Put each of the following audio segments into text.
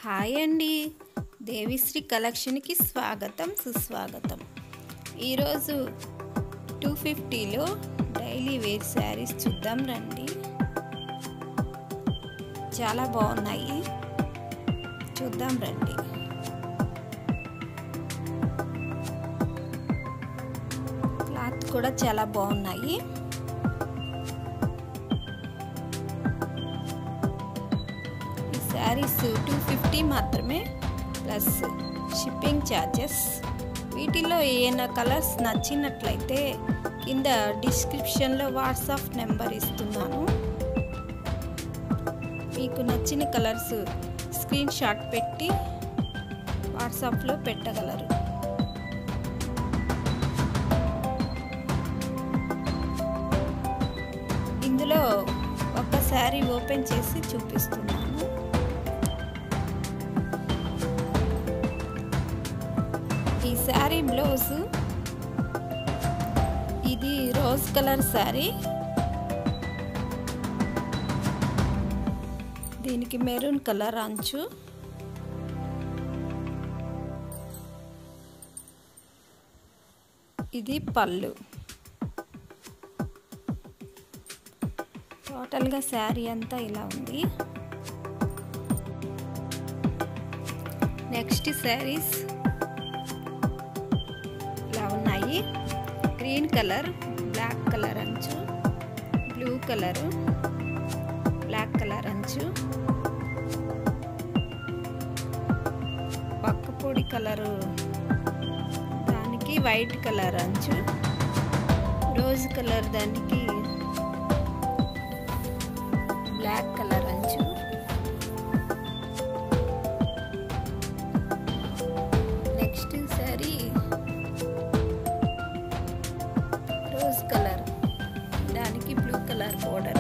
hi అండి దేవిశ్రీ కలెక్షన్కి స్వాగతం సుస్వాగతం ఈరోజు టూ ఫిఫ్టీలో డైలీ వేర్ శారీస్ చూద్దాం రండి చాలా బాగున్నాయి చూద్దాం రండి క్లాత్ కూడా చాలా బాగున్నాయి ఈ శారీస్ టూ ఫిఫ్టీ మాత్రమే ప్లస్ షిప్పింగ్ ఛార్జెస్ వీటిలో ఏమైనా కలర్స్ నచ్చినట్లయితే కింద డిస్క్రిప్షన్లో వాట్సాప్ నెంబర్ ఇస్తున్నాను మీకు నచ్చిన కలర్స్ స్క్రీన్ షాట్ పెట్టి వాట్సాప్లో పెట్టగలరు ఇందులో ఒక శారీ ఓపెన్ చేసి చూపిస్తున్నాను ఈ శారీ బ్లౌజ్ ఇది రోజ్ కలర్ శారీ దీనికి మెరూన్ కలర్ అంచు ఇది పళ్ళు టోటల్గా శారీ అంతా ఇలా ఉంది నెక్స్ట్ శారీస్ ఇలా ఉన్నాయి గ్రీన్ కలర్ బ్లాక్ కలర్ అంచు బ్లూ కలరు బ్లాక్ కలర్ అంచు పక్కపొడి కలరు దానికి వైట్ కలర్ అంచు రోజ్ కలర్ దానికి బ్లాక్ కలర్ అంచు నెక్స్ట్ సారీ రోజ్ కలర్ దానికి బ్లూ కలర్ బోర్డరు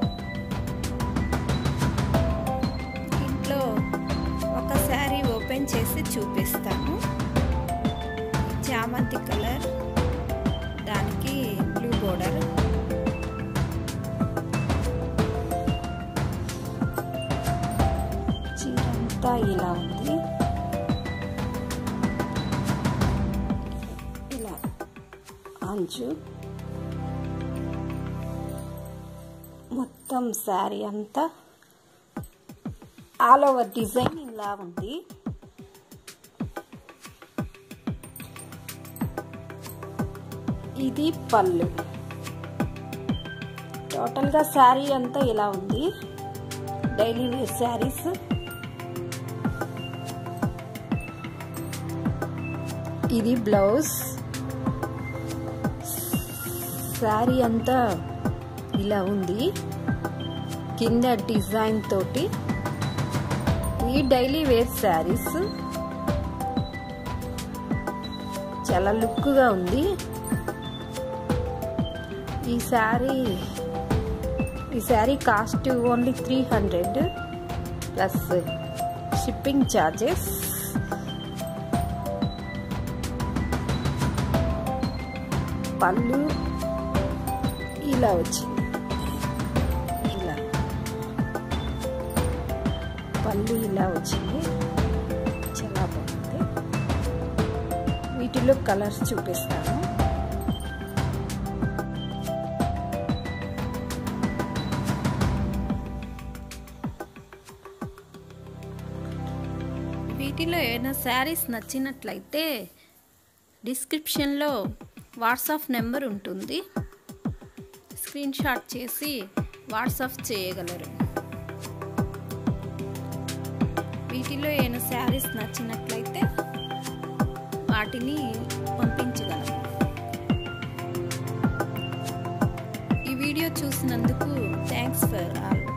ఇంట్లో ఒక శారీ ఓపెన్ చేసి చూపిస్తాను చామంతి కలర్ దానికి బ్లూ బోర్డర్ చీరంతా ఇలా ఉంది ఇలా అంచు మొత్తం శారీ అంతా ఆల్ ఓవర్ డిజైన్ ఇలా ఉంది ఇది పళ్ళు టోటల్గా శారీ అంతా ఇలా ఉంది డైలీ వేర్ శారీస్ ఇది బ్లౌజ్ శారీ అంతా ఇలా ఉంది కింద డిజైన్ తోటి ఈ డైలీ వేర్ శారీస్ చాలా లుక్గా ఉంది ఈ శారీ ఈ sari cost only three hundred plus shipping charges పళ్ళు ఇలా వచ్చింది ఇలా పళ్ళు ఇలా వచ్చింది చాలా బాగుంది వీటిలో కలర్స్ చూపిస్తాను వీటిలో ఏమైనా శారీస్ నచ్చినట్లయితే డిస్క్రిప్షన్లో వాట్సాప్ నెంబర్ ఉంటుంది స్క్రీన్ షాట్ చేసి వాట్సాప్ చేయగలరు వీటిలో ఏమైనా శారీస్ నచ్చినట్లయితే వాటిని పంపించగలరు ఈ వీడియో చూసినందుకు థ్యాంక్స్ ఫర్ ఆల్